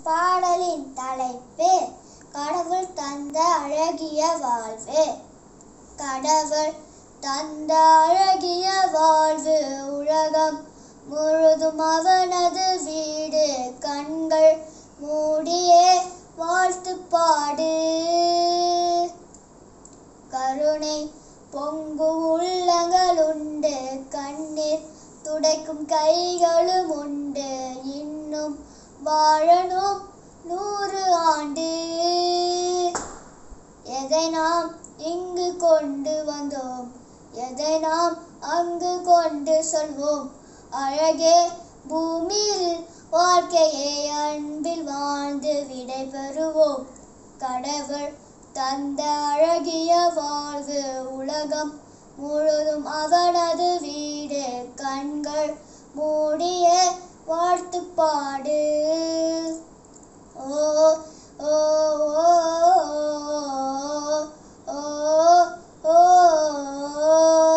இப்பாடலின் தலைப்பு கடவுள் தந்த அழகிய வாழ்வு கடவுள் தந்த அழகிய வாழ்வு உலகம் முழுதும் அவனது வீடு கண்கள் மூடியே வாழ்த்து பாடு கருணை பொங்கு உள்ளங்கள் உண்டு கண்ணீர் துடைக்கும் கைகளும் உண்டு இன்னும் வாழணும் நூறு ஆண்டு எதை நாம் இங்கு கொண்டு வந்தோம் எதை நாம் அங்கு கொண்டு செல்வோம் அழகே பூமியில் வாழ்க்கையை அன்பில் வாழ்ந்து விடை பெறுவோம் கடவுள் தந்த அழகிய வாழ்வு உலகம் முழுதும் அவனது வீடு கண்கள் மூடிய வாழ்த்து பாடு ஓ ஓ ஓ ஓ ஓ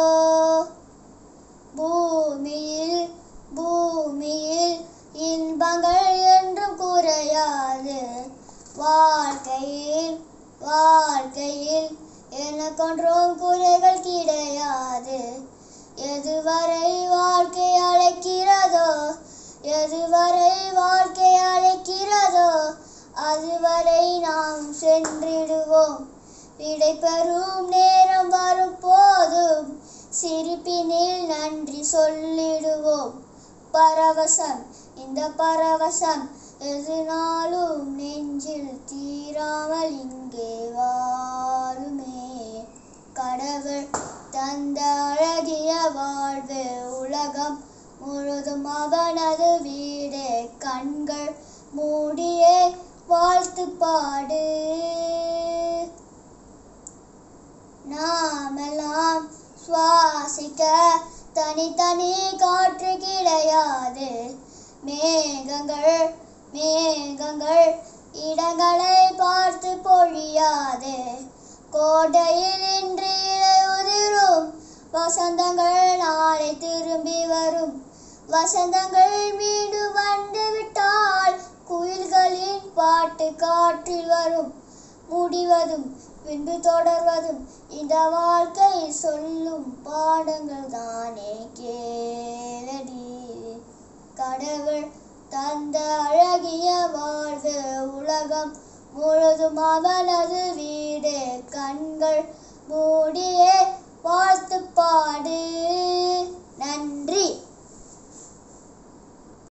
பூமியில் பூமியில் இன்பங்கள் என்றும் குறையாது வாழ்க்கையில் வாழ்க்கையில் எனக்கொன்றும் குறைகள் கிடையாது எதுவரை வாழ்க்கை அழைக்கிறதோ எதுவரை வாழ்க்கை அழைக்கிறதோ அதுவரை நாம் சென்றிடுவோம் விடை பெறும் நேரம் வரும் போதும் சிரிப்பினில் நன்றி சொல்லிடுவோம் பரவசம் இந்த பரவசம் எது நாளும் நெஞ்சில் தீராமல் இங்கே வாழுமே கடவுள் தந்த அழகிய வாழ்வு உலகம் முழுதும் அவனது வீடு கண்கள் மூடியே வாழ்த்து பாடு நாமெல்லாம் சுவாசிக்க தனித்தனி காற்று கிடையாது மேகங்கள் மேகங்கள் இடங்களை பார்த்து பொழியாது கோடையில் இன்று இலை உதிரும் வசந்தங்கள் நாளை திரும்பி வரும் வசந்தங்கள் மீண்டும் வந்து விட்டால் குயில்களின் பாட்டு காற்றில் வரும் முடிவதும் பின்பு தொடர்வதும் இந்த வாழ்க்கை சொல்லும் பாடங்கள் தானே கேளடி கடவுள் தந்த அழகிய வாழ்வு உலகம் முழுதும் அவனது வீடு கண்கள் மூடியே வாழ்த்து பாடு நன்றி